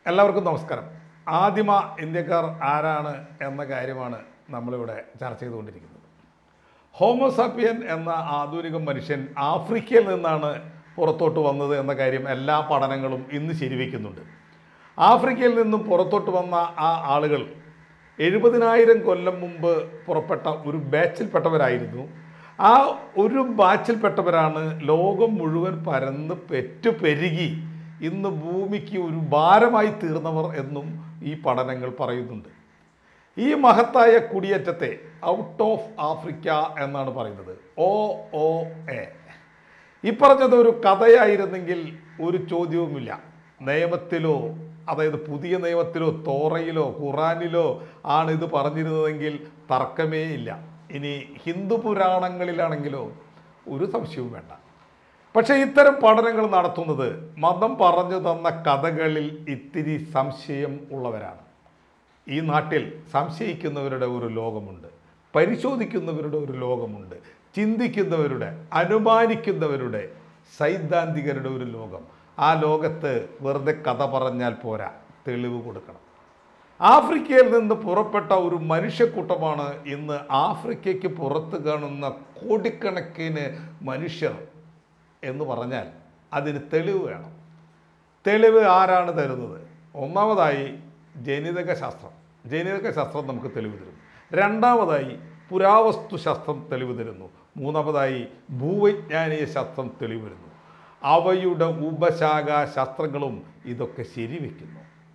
എല്ലാവർക്കും നമസ്കാരം ആദിമ ഇന്ത്യക്കാർ ആരാണ് എന്ന കാര്യമാണ് നമ്മളിവിടെ ചർച്ച ചെയ്തുകൊണ്ടിരിക്കുന്നത് ഹോമോസാപ്പിയൻ എന്ന ആധുനിക മനുഷ്യൻ ആഫ്രിക്കയിൽ നിന്നാണ് പുറത്തോട്ട് വന്നത് എന്ന കാര്യം എല്ലാ പഠനങ്ങളും ഇന്ന് ശരിവെക്കുന്നുണ്ട് ആഫ്രിക്കയിൽ നിന്നും പുറത്തോട്ട് വന്ന ആ ആളുകൾ എഴുപതിനായിരം കൊല്ലം മുമ്പ് പുറപ്പെട്ട ഒരു ബാച്ചിൽപ്പെട്ടവരായിരുന്നു ആ ഒരു ബാച്ചിൽപ്പെട്ടവരാണ് ലോകം മുഴുവൻ പരന്ന് പെറ്റു പെരുകി ഇന്ന് ഭൂമിക്ക് ഒരു ഭാരമായി തീർന്നവർ എന്നും ഈ പഠനങ്ങൾ പറയുന്നുണ്ട് ഈ മഹത്തായ കുടിയേറ്റത്തെ ഔട്ട് ഓഫ് ആഫ്രിക്ക എന്നാണ് പറയുന്നത് ഒ ഒ എ ഈ പറഞ്ഞത് ഒരു കഥയായിരുന്നെങ്കിൽ ഒരു ചോദ്യവുമില്ല നിയമത്തിലോ അതായത് പുതിയ നിയമത്തിലോ തോറയിലോ ഖുറാനിലോ ആണ് ഇത് പറഞ്ഞിരുന്നതെങ്കിൽ തർക്കമേ ഇല്ല ഇനി ഹിന്ദു പുരാണങ്ങളിലാണെങ്കിലോ ഒരു സംശയവും വേണ്ട പക്ഷേ ഇത്തരം പഠനങ്ങൾ നടത്തുന്നത് മതം പറഞ്ഞു തന്ന കഥകളിൽ ഇത്തിരി സംശയം ഉള്ളവരാണ് ഈ നാട്ടിൽ സംശയിക്കുന്നവരുടെ ഒരു ലോകമുണ്ട് പരിശോധിക്കുന്നവരുടെ ഒരു ലോകമുണ്ട് ചിന്തിക്കുന്നവരുടെ അനുമാനിക്കുന്നവരുടെ സൈദ്ധാന്തികരുടെ ഒരു ലോകം ആ ലോകത്ത് വെറുതെ കഥ പറഞ്ഞാൽ പോരാ തെളിവ് കൊടുക്കണം ആഫ്രിക്കയിൽ നിന്ന് പുറപ്പെട്ട ഒരു മനുഷ്യക്കൂട്ടമാണ് ഇന്ന് ആഫ്രിക്കയ്ക്ക് പുറത്ത് കാണുന്ന കോടിക്കണക്കിന് മനുഷ്യർ എന്ന് പറഞ്ഞാൽ അതിന് തെളിവ് വേണം തെളിവ് ആരാണ് തരുന്നത് ഒന്നാമതായി ജനിതക ശാസ്ത്രം ജനിതക ശാസ്ത്രം നമുക്ക് തെളിവ് തരും രണ്ടാമതായി പുരാവസ്തു ശാസ്ത്രം തെളിവ് തരുന്നു മൂന്നാമതായി ഭൂവൈജ്ഞാനിക ശാസ്ത്രം തെളിവ് തരുന്നു അവയുടെ ഉപശാഖാ ശാസ്ത്രങ്ങളും ഇതൊക്കെ ശരിവെക്കുന്നു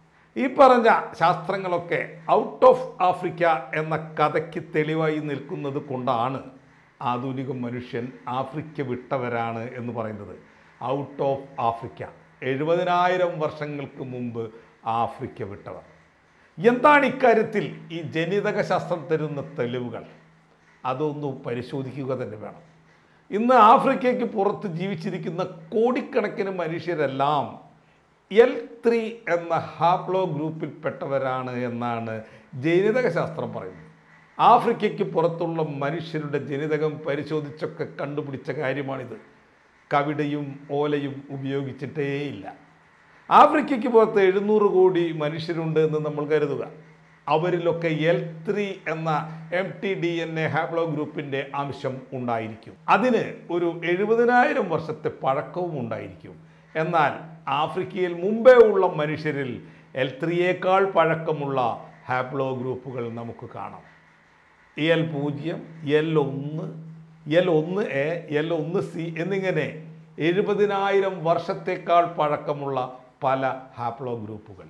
ഈ പറഞ്ഞ ശാസ്ത്രങ്ങളൊക്കെ ഔട്ട് ഓഫ് ആഫ്രിക്ക എന്ന കഥയ്ക്ക് തെളിവായി നിൽക്കുന്നത് കൊണ്ടാണ് ആധുനിക മനുഷ്യൻ ആഫ്രിക്ക വിട്ടവരാണ് എന്ന് പറയുന്നത് ഔട്ട് ഓഫ് ആഫ്രിക്ക എഴുപതിനായിരം വർഷങ്ങൾക്ക് മുമ്പ് ആഫ്രിക്ക വിട്ടവർ എന്താണ് ഇക്കാര്യത്തിൽ ഈ ജനിതക ശാസ്ത്രം തരുന്ന തെളിവുകൾ അതൊന്ന് പരിശോധിക്കുക തന്നെ വേണം ഇന്ന് ആഫ്രിക്കയ്ക്ക് പുറത്ത് ജീവിച്ചിരിക്കുന്ന കോടിക്കണക്കിന് മനുഷ്യരെല്ലാം എൽ ത്രീ എന്ന ഹാപ്ലോ ഗ്രൂപ്പിൽപ്പെട്ടവരാണ് എന്നാണ് ജനിതക ശാസ്ത്രം പറയുന്നത് ആഫ്രിക്കയ്ക്ക് പുറത്തുള്ള മനുഷ്യരുടെ ജനിതകം പരിശോധിച്ചൊക്കെ കണ്ടുപിടിച്ച കാര്യമാണിത് കവിടയും ഓലയും ഉപയോഗിച്ചിട്ടേയില്ല ആഫ്രിക്കയ്ക്ക് പുറത്ത് എഴുന്നൂറ് കോടി മനുഷ്യരുണ്ട് എന്ന് നമ്മൾ കരുതുക അവരിലൊക്കെ എൽ ത്രീ എന്ന M T D N A ഹാപ്ലോ ഗ്രൂപ്പിൻ്റെ അംശം ഉണ്ടായിരിക്കും അതിന് ഒരു എഴുപതിനായിരം വർഷത്തെ പഴക്കവും ഉണ്ടായിരിക്കും എന്നാൽ ആഫ്രിക്കയിൽ മുമ്പേ ഉള്ള മനുഷ്യരിൽ എൽ ത്രീയേക്കാൾ പഴക്കമുള്ള ഹാപ്ലോ ഗ്രൂപ്പുകൾ നമുക്ക് കാണാം എൽ പൂജ്യം എൽ ഒന്ന് എൽ ഒന്ന് എ എൽ ഒന്ന് സി എന്നിങ്ങനെ എഴുപതിനായിരം വർഷത്തേക്കാൾ പഴക്കമുള്ള പല ഹാപ്ലോ ഗ്രൂപ്പുകൾ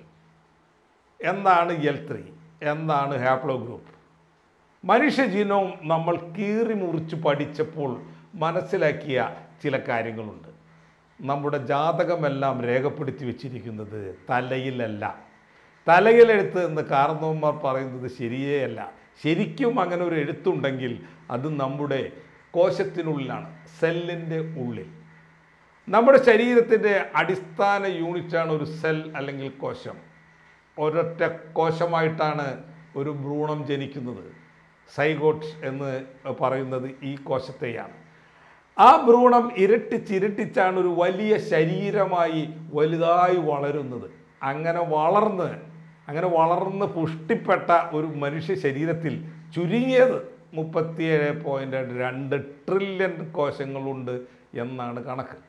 എന്താണ് എൽ ത്രീ എന്താണ് ഹാപ്ലോ ഗ്രൂപ്പ് മനുഷ്യ ജീനോം നമ്മൾ കീറി മുറിച്ച് പഠിച്ചപ്പോൾ മനസ്സിലാക്കിയ ചില കാര്യങ്ങളുണ്ട് നമ്മുടെ ജാതകമെല്ലാം രേഖപ്പെടുത്തി വെച്ചിരിക്കുന്നത് തലയിലല്ല തലയിലെഴുത്ത് എന്ന് കാരണവന്മാർ പറയുന്നത് ശരിയേ അല്ല ശരിക്കും അങ്ങനെ ഒരു എഴുത്തുണ്ടെങ്കിൽ അത് നമ്മുടെ കോശത്തിനുള്ളിലാണ് സെല്ലിൻ്റെ ഉള്ളിൽ നമ്മുടെ ശരീരത്തിൻ്റെ അടിസ്ഥാന യൂണിറ്റാണ് ഒരു സെൽ അല്ലെങ്കിൽ കോശം ഒരൊറ്റ കോശമായിട്ടാണ് ഒരു ഭ്രൂണം ജനിക്കുന്നത് സൈഗോട്ട് എന്ന് പറയുന്നത് ഈ കോശത്തെയാണ് ആ ഭ്രൂണം ഇരട്ടിച്ചിരട്ടിച്ചാണ് ഒരു വലിയ ശരീരമായി വലുതായി വളരുന്നത് അങ്ങനെ വളർന്ന് അങ്ങനെ വളർന്ന് പുഷ്ടിപ്പെട്ട ഒരു മനുഷ്യ ശരീരത്തിൽ ചുരുങ്ങിയത് മുപ്പത്തിയേഴ് പോയിൻ്റ് രണ്ട് ട്രില്യൺ കോശങ്ങളുണ്ട് എന്നാണ് കണക്ക്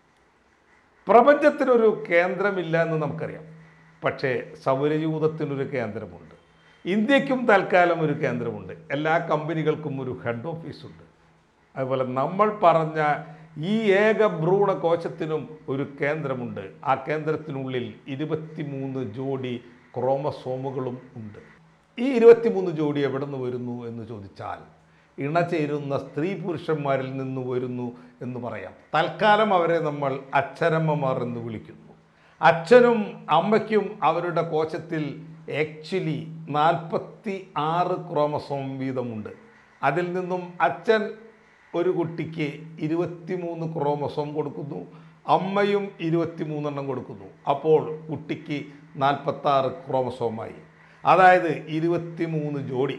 പ്രപഞ്ചത്തിനൊരു കേന്ദ്രമില്ല എന്ന് നമുക്കറിയാം പക്ഷേ സൗരയൂഥത്തിനൊരു കേന്ദ്രമുണ്ട് ഇന്ത്യക്കും തൽക്കാലം ഒരു കേന്ദ്രമുണ്ട് എല്ലാ കമ്പനികൾക്കും ഒരു ഹെഡ് ഓഫീസുണ്ട് അതുപോലെ നമ്മൾ പറഞ്ഞ ഈ ഏക ഭ്രൂണ കോശത്തിനും ഒരു കേന്ദ്രമുണ്ട് ആ കേന്ദ്രത്തിനുള്ളിൽ ഇരുപത്തിമൂന്ന് ജോഡി ക്രോമസോമുകളും ഉണ്ട് ഈ ഇരുപത്തിമൂന്ന് ജോഡി എവിടെ നിന്ന് വരുന്നു എന്ന് ചോദിച്ചാൽ ഇണചേരുന്ന സ്ത്രീ പുരുഷന്മാരിൽ നിന്ന് വരുന്നു എന്ന് പറയാം തൽക്കാലം അവരെ നമ്മൾ അച്ഛനമ്മമാർ എന്ന് വിളിക്കുന്നു അച്ഛനും അമ്മയ്ക്കും അവരുടെ കോശത്തിൽ ആക്ച്വലി നാൽപ്പത്തി ആറ് ക്രോമസോം വീതമുണ്ട് അതിൽ നിന്നും അച്ഛൻ ഒരു കുട്ടിക്ക് ഇരുപത്തിമൂന്ന് ക്രോമസോം കൊടുക്കുന്നു അമ്മയും ഇരുപത്തിമൂന്നെണ്ണം കൊടുക്കുന്നു അപ്പോൾ കുട്ടിക്ക് നാൽപ്പത്താറ് ക്രോമസോമായി അതായത് ഇരുപത്തിമൂന്ന് ജോഡി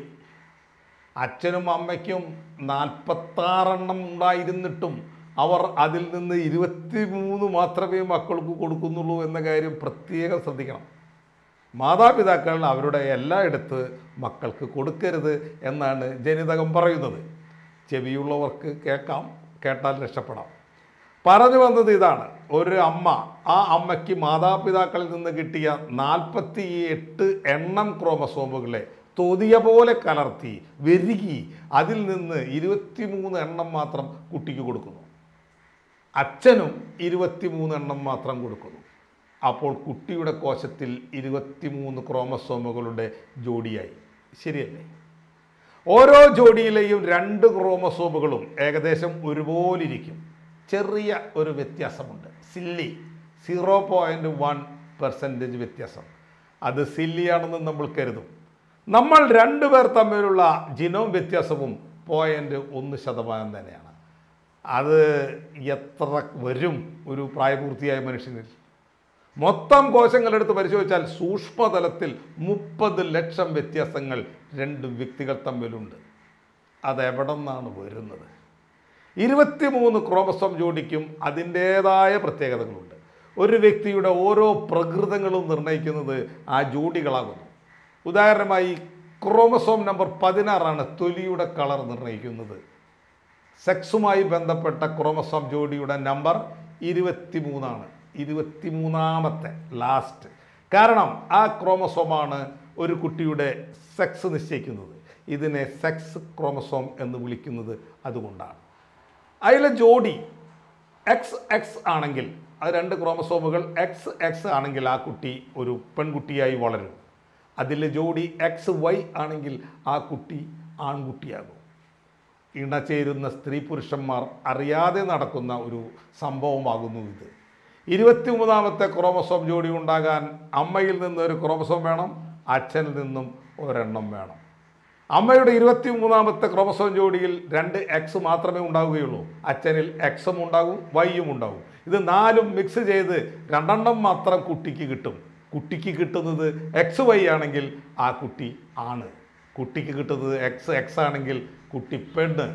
അച്ഛനും അമ്മയ്ക്കും നാൽപ്പത്താറെണ്ണം ഉണ്ടായിരുന്നിട്ടും അവർ അതിൽ നിന്ന് ഇരുപത്തി മൂന്ന് മാത്രമേ മക്കൾക്ക് കൊടുക്കുന്നുള്ളൂ എന്ന കാര്യം പ്രത്യേകം ശ്രദ്ധിക്കണം മാതാപിതാക്കൾ അവരുടെ എല്ലായിടത്ത് മക്കൾക്ക് കൊടുക്കരുത് എന്നാണ് ജനിതകം പറയുന്നത് ചെവിയുള്ളവർക്ക് കേൾക്കാം കേട്ടാൽ രക്ഷപ്പെടാം പറഞ്ഞു വന്നത് ഇതാണ് ഒരു അമ്മ ആ അമ്മയ്ക്ക് മാതാപിതാക്കളിൽ നിന്ന് കിട്ടിയ നാൽപ്പത്തി എട്ട് എണ്ണം ക്രോമസോമുകളെ തൊതിയ പോലെ കലർത്തി വെരുകി അതിൽ നിന്ന് ഇരുപത്തിമൂന്ന് എണ്ണം മാത്രം കുട്ടിക്ക് കൊടുക്കുന്നു അച്ഛനും ഇരുപത്തിമൂന്ന് എണ്ണം മാത്രം കൊടുക്കുന്നു അപ്പോൾ കുട്ടിയുടെ കോശത്തിൽ ഇരുപത്തിമൂന്ന് ക്രോമസോമുകളുടെ ജോഡിയായി ശരിയല്ലേ ഓരോ ജോഡിയിലെയും രണ്ട് ക്രോമസോമുകളും ഏകദേശം ഒരുപോലിരിക്കും ചെറിയ ഒരു വ്യത്യാസമുണ്ട് silly zero point one percentage വ്യത്യാസം അത് സില്ലിയാണെന്ന് നമ്മൾ കരുതും നമ്മൾ രണ്ടുപേർ തമ്മിലുള്ള ജിനോം വ്യത്യാസവും പോയിൻ്റ് ഒന്ന് ശതമാനം തന്നെയാണ് അത് എത്ര വരും ഒരു പ്രായപൂർത്തിയായ മനുഷ്യനിൽ മൊത്തം കോശങ്ങളെടുത്ത് പരിശോധിച്ചാൽ സൂക്ഷ്മതലത്തിൽ മുപ്പത് ലക്ഷം വ്യത്യാസങ്ങൾ രണ്ട് വ്യക്തികൾ തമ്മിലുണ്ട് അതെവിടെ നിന്നാണ് വരുന്നത് ഇരുപത്തിമൂന്ന് ക്രോമസോം ജോഡിക്കും അതിൻ്റേതായ പ്രത്യേകതകളുണ്ട് ഒരു വ്യക്തിയുടെ ഓരോ പ്രകൃതങ്ങളും നിർണ്ണയിക്കുന്നത് ആ ജോഡികളാകുന്നു ഉദാഹരണമായി ക്രോമസോം നമ്പർ പതിനാറാണ് തൊലിയുടെ കളർ നിർണ്ണയിക്കുന്നത് സെക്സുമായി ബന്ധപ്പെട്ട ക്രോമസോം ജോഡിയുടെ നമ്പർ ഇരുപത്തിമൂന്നാണ് ഇരുപത്തിമൂന്നാമത്തെ ലാസ്റ്റ് കാരണം ആ ക്രോമസോമാണ് ഒരു കുട്ടിയുടെ സെക്സ് നിശ്ചയിക്കുന്നത് ഇതിനെ സെക്സ് ക്രോമസോം എന്ന് വിളിക്കുന്നത് അതുകൊണ്ടാണ് അതിലെ ജോഡി എക്സ് എക്സ് ആണെങ്കിൽ അത് രണ്ട് ക്രോമസോമുകൾ എക്സ് എക്സ് ആണെങ്കിൽ ആ കുട്ടി ഒരു പെൺകുട്ടിയായി വളരും അതിലെ ജോഡി എക്സ് വൈ ആണെങ്കിൽ ആ കുട്ടി ആൺകുട്ടിയാകും ഇണചേരുന്ന സ്ത്രീ പുരുഷന്മാർ അറിയാതെ നടക്കുന്ന ഒരു സംഭവമാകുന്നു ഇത് ഇരുപത്തിമൂന്നാമത്തെ ക്രോമസോം ജോഡി ഉണ്ടാകാൻ അമ്മയിൽ നിന്ന് ഒരു ക്രോമസോം വേണം അച്ഛനിൽ നിന്നും ഒരെണ്ണം വേണം അമ്മയുടെ ഇരുപത്തി മൂന്നാമത്തെ ക്രോമസോം ജോഡിയിൽ രണ്ട് എക്സ് മാത്രമേ ഉണ്ടാവുകയുള്ളൂ അച്ഛനിൽ എക്സും ഉണ്ടാകും വൈയും ഉണ്ടാകും ഇത് നാലും മിക്സ് ചെയ്ത് രണ്ടെണ്ണം മാത്രം കുട്ടിക്ക് കിട്ടും കുട്ടിക്ക് കിട്ടുന്നത് എക്സ് വൈ ആണെങ്കിൽ ആ കുട്ടി ആണ് കുട്ടിക്ക് കിട്ടുന്നത് എക്സ് എക്സ് ആണെങ്കിൽ കുട്ടി പെണ്ണ്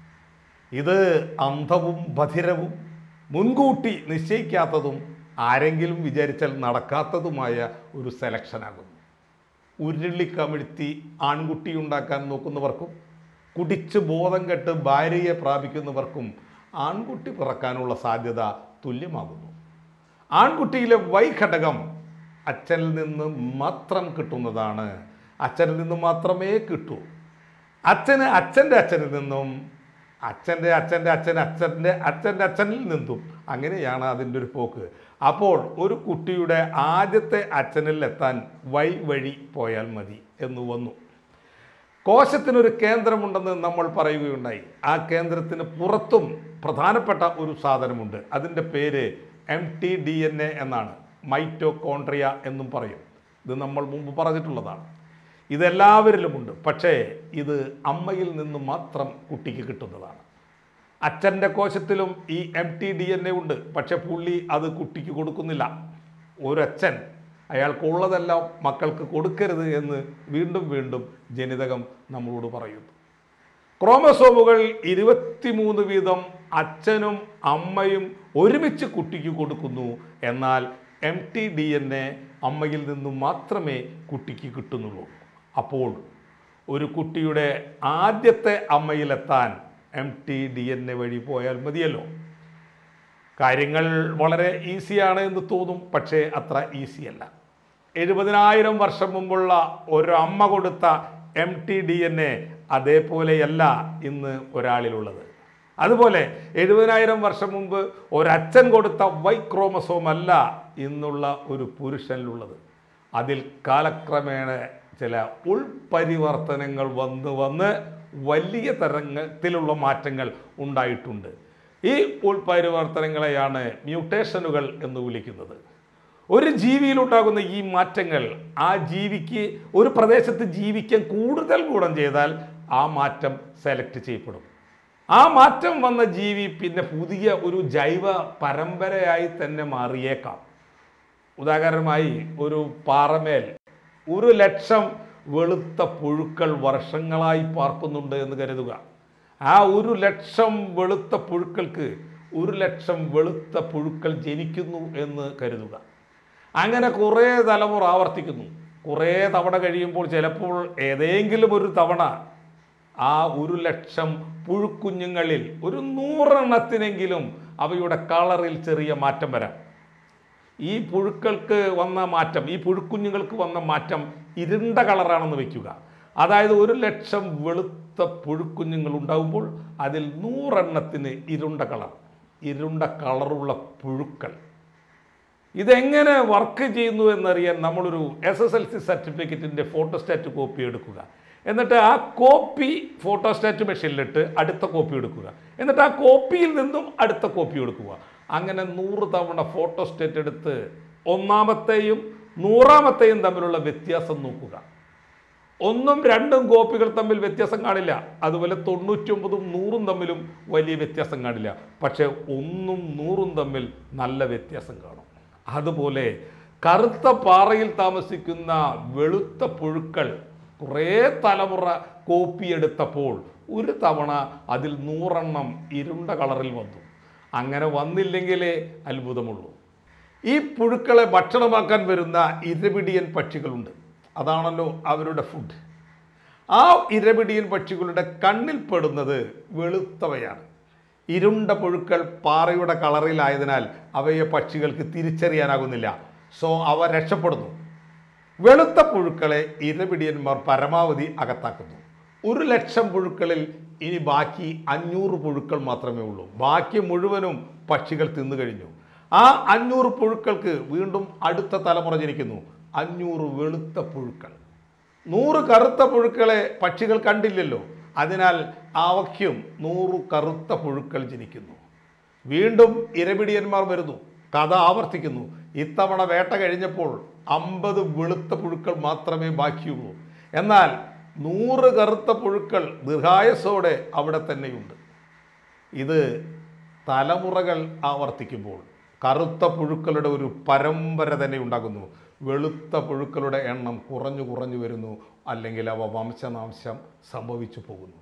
ഇത് അന്ധവും ബധിരവും മുൻകൂട്ടി നിശ്ചയിക്കാത്തതും ആരെങ്കിലും വിചാരിച്ചാൽ നടക്കാത്തതുമായ ഒരു സെലക്ഷനാകുന്നു ഉരുളിക്കമിഴ്ത്തി ആൺകുട്ടി ഉണ്ടാക്കാൻ നോക്കുന്നവർക്കും കുടിച്ച് ബോധം കെട്ട് ഭാര്യയെ പ്രാപിക്കുന്നവർക്കും ആൺകുട്ടി പിറക്കാനുള്ള സാധ്യത തുല്യമാകുന്നു ആൺകുട്ടിയിലെ വൈ ഘടകം അച്ഛനിൽ നിന്ന് മാത്രം കിട്ടുന്നതാണ് അച്ഛനിൽ നിന്ന് മാത്രമേ കിട്ടൂ അച്ഛന് അച്ഛൻ്റെ അച്ഛനിൽ നിന്നും അച്ഛൻ്റെ അച്ഛൻ്റെ അച്ഛൻ അച്ഛൻ്റെ അച്ഛൻ്റെ അച്ഛനിൽ നിന്നും അങ്ങനെയാണ് അതിൻ്റെ ഒരു പോക്ക് അപ്പോൾ ഒരു കുട്ടിയുടെ ആദ്യത്തെ അച്ഛനിൽ എത്താൻ വൈ വഴി പോയാൽ മതി എന്ന് വന്നു കോശത്തിനൊരു കേന്ദ്രമുണ്ടെന്ന് നമ്മൾ പറയുകയുണ്ടായി ആ കേന്ദ്രത്തിന് പുറത്തും പ്രധാനപ്പെട്ട ഒരു സാധനമുണ്ട് അതിൻ്റെ പേര് M T D N A എന്നാണ് മൈറ്റോകോൺട്രിയ എന്നും പറയും ഇത് നമ്മൾ മുമ്പ് പറഞ്ഞിട്ടുള്ളതാണ് ഇതെല്ലാവരിലുമുണ്ട് പക്ഷേ ഇത് അമ്മയിൽ നിന്ന് മാത്രം കുട്ടിക്ക് കിട്ടുന്നതാണ് അച്ഛൻ്റെ കോശത്തിലും ഈ M T D N A ഉണ്ട് പക്ഷെ പുള്ളി അത് കുട്ടിക്ക് കൊടുക്കുന്നില്ല ഒരച്ഛൻ അയാൾക്കുള്ളതെല്ലാം മക്കൾക്ക് കൊടുക്കരുത് എന്ന് വീണ്ടും വീണ്ടും ജനിതകം നമ്മളോട് പറയുന്നു ക്രോമസോമുകൾ ഇരുപത്തിമൂന്ന് വീതം അച്ഛനും അമ്മയും ഒരുമിച്ച് കുട്ടിക്ക് കൊടുക്കുന്നു എന്നാൽ M T D N A അമ്മയിൽ നിന്നും മാത്രമേ കുട്ടിക്ക് കിട്ടുന്നുള്ളൂ അപ്പോൾ ഒരു കുട്ടിയുടെ ആദ്യത്തെ അമ്മയിലെത്താൻ M T D N A വഴി പോയാൽ മതിയല്ലോ കാര്യങ്ങൾ വളരെ ഈസിയാണ് എന്ന് തോന്നും പക്ഷേ അത്ര ഈസിയല്ല എഴുപതിനായിരം വർഷം മുമ്പുള്ള ഒരു അമ്മ കൊടുത്ത M T D N A അതേപോലെയല്ല ഇന്ന് ഒരാളിലുള്ളത് അതുപോലെ എഴുപതിനായിരം വർഷം മുമ്പ് ഒരച്ഛൻ കൊടുത്ത വൈ ക്രോമസോം അല്ല ഇന്നുള്ള ഒരു പുരുഷനിലുള്ളത് അതിൽ കാലക്രമേണ ചില ഉൾപരിവർത്തനങ്ങൾ വന്ന് വന്ന് വലിയ തരത്തിലുള്ള മാറ്റങ്ങൾ ഉണ്ടായിട്ടുണ്ട് ഈ ഉൾപരിവർത്തനങ്ങളെയാണ് മ്യൂട്ടേഷനുകൾ എന്ന് വിളിക്കുന്നത് ഒരു ജീവിയിലുണ്ടാകുന്ന ഈ മാറ്റങ്ങൾ ആ ജീവിക്ക് ഒരു പ്രദേശത്ത് ജീവിക്കാൻ കൂടുതൽ ഗുണം ചെയ്താൽ ആ മാറ്റം സെലക്ട് ചെയ്യപ്പെടും ആ മാറ്റം വന്ന ജീവി പിന്നെ പുതിയ ഒരു ജൈവ പരമ്പരയായി തന്നെ മാറിയേക്കാം ഉദാഹരണമായി ഒരു പാറമേൽ ഒരു ലക്ഷം വെളുത്ത പുഴുക്കൾ വർഷങ്ങളായി പാർക്കുന്നുണ്ട് എന്ന് കരുതുക ആ ഒരു ലക്ഷം വെളുത്ത പുഴുക്കൾക്ക് ഒരു ലക്ഷം വെളുത്ത പുഴുക്കൾ ജനിക്കുന്നു എന്ന് കരുതുക അങ്ങനെ കുറേ തലമുറ ആവർത്തിക്കുന്നു കുറേ തവണ കഴിയുമ്പോൾ ചിലപ്പോൾ ഏതെങ്കിലും ഒരു തവണ ആ ഒരു ലക്ഷം പുഴുക്കുഞ്ഞുങ്ങളിൽ ഒരു നൂറെണ്ണത്തിനെങ്കിലും അവയുടെ കളറിൽ ചെറിയ മാറ്റം വരാം ഈ പുഴുക്കൾക്ക് വന്ന മാറ്റം ഈ പുഴുക്കുഞ്ഞുങ്ങൾക്ക് വന്ന മാറ്റം ഇരുണ്ട കളറാണെന്ന് വെക്കുക അതായത് ഒരു ലക്ഷം വെളുത്ത പുഴുക്കുഞ്ഞുങ്ങൾ ഉണ്ടാകുമ്പോൾ അതിൽ നൂറെണ്ണത്തിന് ഇരുണ്ട കളർ ഇരുണ്ട കളറുള്ള പുഴുക്കൾ ഇതെങ്ങനെ വർക്ക് ചെയ്യുന്നു എന്നറിയാൻ നമ്മളൊരു എസ് എസ് എൽ സി സർട്ടിഫിക്കറ്റിൻ്റെ ഫോട്ടോസ്റ്റാറ്റ് കോപ്പി എടുക്കുക എന്നിട്ട് ആ കോപ്പി ഫോട്ടോസ്റ്റാറ്റ് മെഷീനിലിട്ട് അടുത്ത കോപ്പി എടുക്കുക എന്നിട്ട് ആ കോപ്പിയിൽ നിന്നും അടുത്ത കോപ്പി എടുക്കുക അങ്ങനെ നൂറ് തവണ ഫോട്ടോസ്റ്റാറ്റ് എടുത്ത് ഒന്നാമത്തെയും നൂറാമത്തെയും തമ്മിലുള്ള വ്യത്യാസം നോക്കുക ഒന്നും രണ്ടും കോപ്പികൾ തമ്മിൽ വ്യത്യാസം കാണില്ല അതുപോലെ തൊണ്ണൂറ്റൊമ്പതും നൂറും തമ്മിലും വലിയ വ്യത്യാസം കാണില്ല പക്ഷേ ഒന്നും നൂറും തമ്മിൽ നല്ല വ്യത്യാസം കാണും അതുപോലെ കറുത്ത പാറയിൽ താമസിക്കുന്ന വെളുത്ത പുഴുക്കൾ കുറേ തലമുറ കോപ്പിയെടുത്തപ്പോൾ ഒരു തവണ അതിൽ നൂറെണ്ണം ഇരുണ്ട കളറിൽ വന്നു അങ്ങനെ വന്നില്ലെങ്കിലേ അത്ഭുതമുള്ളൂ ഈ പുഴുക്കളെ ഭക്ഷണമാക്കാൻ വരുന്ന ഇരപിടിയൻ പക്ഷികളുണ്ട് അതാണല്ലോ അവരുടെ ഫുഡ് ആ ഇരപിടിയൻ പക്ഷികളുടെ കണ്ണിൽ പെടുന്നത് വെളുത്തവയാണ് ഇരുണ്ട പുഴുക്കൾ പാറയുടെ കളറിലായതിനാൽ അവയെ പക്ഷികൾക്ക് തിരിച്ചറിയാനാകുന്നില്ല സോ അവ രക്ഷപ്പെടുന്നു വെളുത്ത പുഴുക്കളെ ഇരപിടിയന്മാർ പരമാവധി അകത്താക്കുന്നു ഒരു ലക്ഷം പുഴുക്കളിൽ ഇനി ബാക്കി അഞ്ഞൂറ് പുഴുക്കൾ മാത്രമേ ഉള്ളൂ ബാക്കി മുഴുവനും പക്ഷികൾ തിന്നു കഴിഞ്ഞു ആ അഞ്ഞൂറ് പുഴുക്കൾക്ക് വീണ്ടും അടുത്ത തലമുറ ജനിക്കുന്നു അഞ്ഞൂറ് വെളുത്ത പുഴുക്കൾ നൂറ് കറുത്ത പുഴുക്കളെ പക്ഷികൾ കണ്ടില്ലല്ലോ അതിനാൽ അവയ്ക്കും നൂറ് കറുത്ത പുഴുക്കൾ ജനിക്കുന്നു വീണ്ടും ഇരപിടിയന്മാർ വരുന്നു കഥ ആവർത്തിക്കുന്നു ഇത്തവണ വേട്ട കഴിഞ്ഞപ്പോൾ അമ്പത് വെളുത്ത പുഴുക്കൾ മാത്രമേ ബാക്കിയുള്ളൂ എന്നാൽ നൂറ് കറുത്ത പുഴുക്കൾ ദീർഘായസോടെ അവിടെ തന്നെയുണ്ട് ഇത് തലമുറകൾ ആവർത്തിക്കുമ്പോൾ കറുത്ത പുഴുക്കളുടെ ഒരു പരമ്പര തന്നെ ഉണ്ടാകുന്നു വെളുത്ത പുഴുക്കളുടെ എണ്ണം കുറഞ്ഞു കുറഞ്ഞു വരുന്നു അല്ലെങ്കിൽ അവ വംശനാംശം സംഭവിച്ചു പോകുന്നു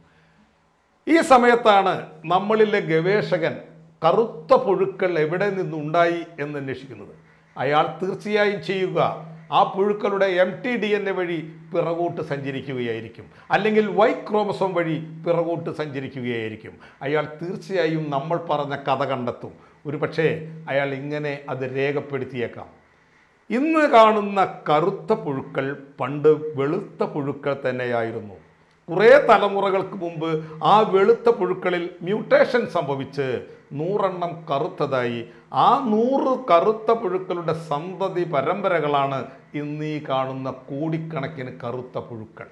ഈ സമയത്താണ് നമ്മളിലെ ഗവേഷകൻ കറുത്ത പുഴുക്കൾ എവിടെ നിന്നുണ്ടായി എന്ന് അന്വേഷിക്കുന്നത് അയാൾ തീർച്ചയായും ചെയ്യുക ആ പുഴുക്കളുടെ M T D N A വഴി പിറകോട്ട് സഞ്ചരിക്കുകയായിരിക്കും അല്ലെങ്കിൽ വൈ ക്രോമസോം വഴി പിറകോട്ട് സഞ്ചരിക്കുകയായിരിക്കും അയാൾ തീർച്ചയായും നമ്മൾ പറഞ്ഞ കഥ കണ്ടെത്തും ഒരു പക്ഷേ അയാൾ ഇങ്ങനെ അത് രേഖപ്പെടുത്തിയേക്കാം ഇന്ന് കാണുന്ന കറുത്ത പുഴുക്കൾ പണ്ട് വെളുത്ത പുഴുക്കൾ തന്നെയായിരുന്നു കുറേ തലമുറകൾക്ക് മുമ്പ് ആ വെളുത്ത പുഴുക്കളിൽ മ്യൂട്ടേഷൻ സംഭവിച്ച് നൂറെണ്ണം കറുത്തതായി ആ നൂറ് കറുത്ത പുഴുക്കളുടെ സന്തതി പരമ്പരകളാണ് ഇന്ന് ഈ കാണുന്ന കോടിക്കണക്കിന് കറുത്ത പുഴുക്കൾ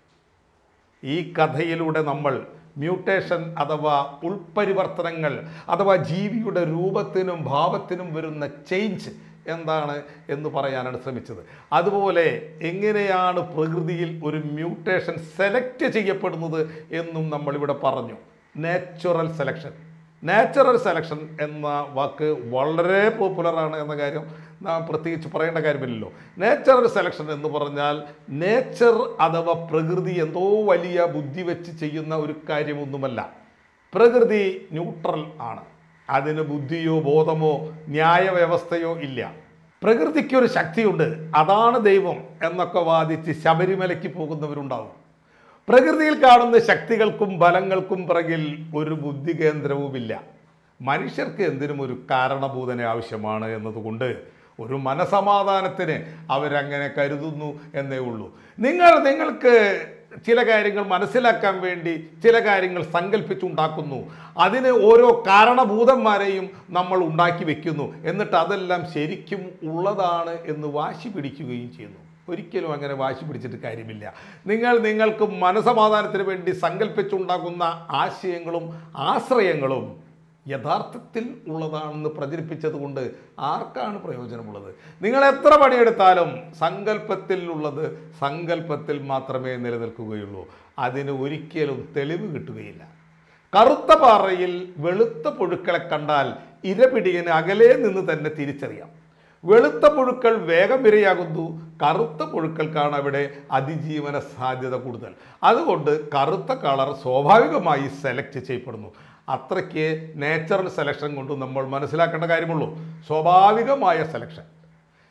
ഈ കഥയിലൂടെ നമ്മൾ മ്യൂട്ടേഷൻ അഥവാ ഉൾപരിവർത്തനങ്ങൾ അഥവാ ജീവിയുടെ രൂപത്തിനും ഭാവത്തിനും വരുന്ന ചേഞ്ച് എന്താണ് എന്ന് പറയാനാണ് ശ്രമിച്ചത് അതുപോലെ എങ്ങനെയാണ് പ്രകൃതിയിൽ ഒരു മ്യൂട്ടേഷൻ സെലക്ട് ചെയ്യപ്പെടുന്നത് എന്നും നമ്മളിവിടെ പറഞ്ഞു നാച്ചുറൽ സെലക്ഷൻ നാച്ചുറൽ സെലക്ഷൻ എന്ന വാക്ക് വളരെ പോപ്പുലറാണ് എന്ന കാര്യം നാം പ്രത്യേകിച്ച് പറയേണ്ട കാര്യമില്ലല്ലോ നാച്ചുറൽ സെലക്ഷൻ എന്ന് പറഞ്ഞാൽ നേച്ചർ അഥവാ പ്രകൃതി എന്തോ വലിയ ബുദ്ധി വെച്ച് ചെയ്യുന്ന ഒരു കാര്യമൊന്നുമല്ല പ്രകൃതി ന്യൂട്രൽ ആണ് അതിന് ബുദ്ധിയോ ബോധമോ ന്യായവ്യവസ്ഥയോ ഇല്ല പ്രകൃതിക്കൊരു ശക്തിയുണ്ട് അതാണ് ദൈവം എന്നൊക്കെ വാദിച്ച് ശബരിമലയ്ക്ക് പോകുന്നവരുണ്ടാവും പ്രകൃതിയിൽ കാണുന്ന ശക്തികൾക്കും ബലങ്ങൾക്കും പിറകിൽ ഒരു ബുദ്ധി കേന്ദ്രവുമില്ല മനുഷ്യർക്ക് എന്തിനും ഒരു കാരണഭൂതനെ ആവശ്യമാണ് എന്നതുകൊണ്ട് ഒരു മനസമാധാനത്തിന് അവരങ്ങനെ കരുതുന്നു എന്നേ ഉള്ളൂ നിങ്ങൾ നിങ്ങൾക്ക് ചില കാര്യങ്ങൾ മനസ്സിലാക്കാൻ വേണ്ടി ചില കാര്യങ്ങൾ സങ്കല്പിച്ചുണ്ടാക്കുന്നു അതിന് ഓരോ കാരണഭൂതന്മാരെയും നമ്മൾ ഉണ്ടാക്കി വെക്കുന്നു എന്നിട്ട് അതെല്ലാം ശരിക്കും ഉള്ളതാണ് എന്ന് വാശി പിടിക്കുകയും ചെയ്യുന്നു ഒരിക്കലും അങ്ങനെ വാശി പിടിച്ചിട്ട് കാര്യമില്ല നിങ്ങൾ നിങ്ങൾക്ക് മനസമാധാനത്തിന് വേണ്ടി സങ്കല്പിച്ചുണ്ടാക്കുന്ന ആശയങ്ങളും ആശ്രയങ്ങളും യഥാർത്ഥത്തിൽ ഉള്ളതാണെന്ന് പ്രചരിപ്പിച്ചത് കൊണ്ട് ആർക്കാണ് പ്രയോജനമുള്ളത് നിങ്ങൾ എത്ര പണിയെടുത്താലും സങ്കല്പത്തിൽ ഉള്ളത് സങ്കല്പത്തിൽ മാത്രമേ നിലനിൽക്കുകയുള്ളൂ അതിന് ഒരിക്കലും തെളിവ് കിട്ടുകയില്ല കറുത്ത പാറയിൽ വെളുത്ത പുഴുക്കളെ കണ്ടാൽ ഇരപിടിയന് അകലെ നിന്ന് തന്നെ തിരിച്ചറിയാം വെളുത്ത പുഴുക്കൾ വേഗം ഇരയാകുന്നു കറുത്ത പുഴുക്കൾക്കാണ് അവിടെ അതിജീവന സാധ്യത കൂടുതൽ അതുകൊണ്ട് കറുത്ത കളർ സ്വാഭാവികമായി സെലക്ട് ചെയ്യപ്പെടുന്നു അത്രയ്ക്ക് നാച്ചുറൽ സെലക്ഷൻ കൊണ്ട് നമ്മൾ മനസ്സിലാക്കേണ്ട കാര്യമുള്ളൂ സ്വാഭാവികമായ സെലക്ഷൻ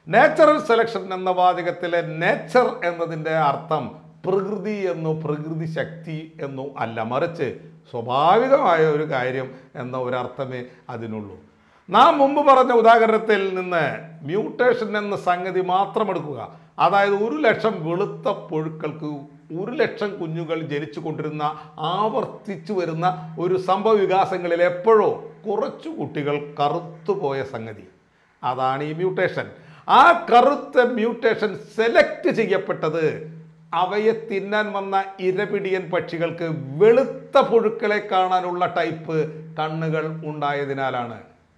നാച്ചുറൽ സെലക്ഷൻ എന്ന വാചകത്തിലെ നേച്ചർ എന്നതിൻ്റെ അർത്ഥം പ്രകൃതി എന്നോ പ്രകൃതി ശക്തി എന്നോ അല്ല മറിച്ച് സ്വാഭാവികമായ ഒരു കാര്യം എന്ന ഒരർത്ഥമേ അതിനുള്ളൂ നാം മുമ്പ് പറഞ്ഞ ഉദാഹരണത്തിൽ നിന്ന് മ്യൂട്ടേഷൻ എന്ന സംഗതി മാത്രം എടുക്കുക അതായത് ഒരു ലക്ഷം വെളുത്ത പുഴുക്കൾക്ക് ഒരു ലക്ഷം കുഞ്ഞുങ്ങൾ ജനിച്ചു കൊണ്ടിരുന്ന ആവർത്തിച്ചു വരുന്ന ഒരു സംഭവ വികാസങ്ങളിൽ എപ്പോഴോ കുറച്ചു കുട്ടികൾ കറുത്തുപോയ സംഗതി അതാണ് ഈ മ്യൂട്ടേഷൻ ആ കറുത്ത മ്യൂട്ടേഷൻ സെലക്ട് ചെയ്യപ്പെട്ടത് അവയെ തിന്നാൻ വന്ന ഇരപിടിയൻ പക്ഷികൾക്ക് വെളുത്ത പുഴുക്കളെ കാണാനുള്ള ടൈപ്പ് കണ്ണുകൾ ഉണ്ടായതിനാലാണ്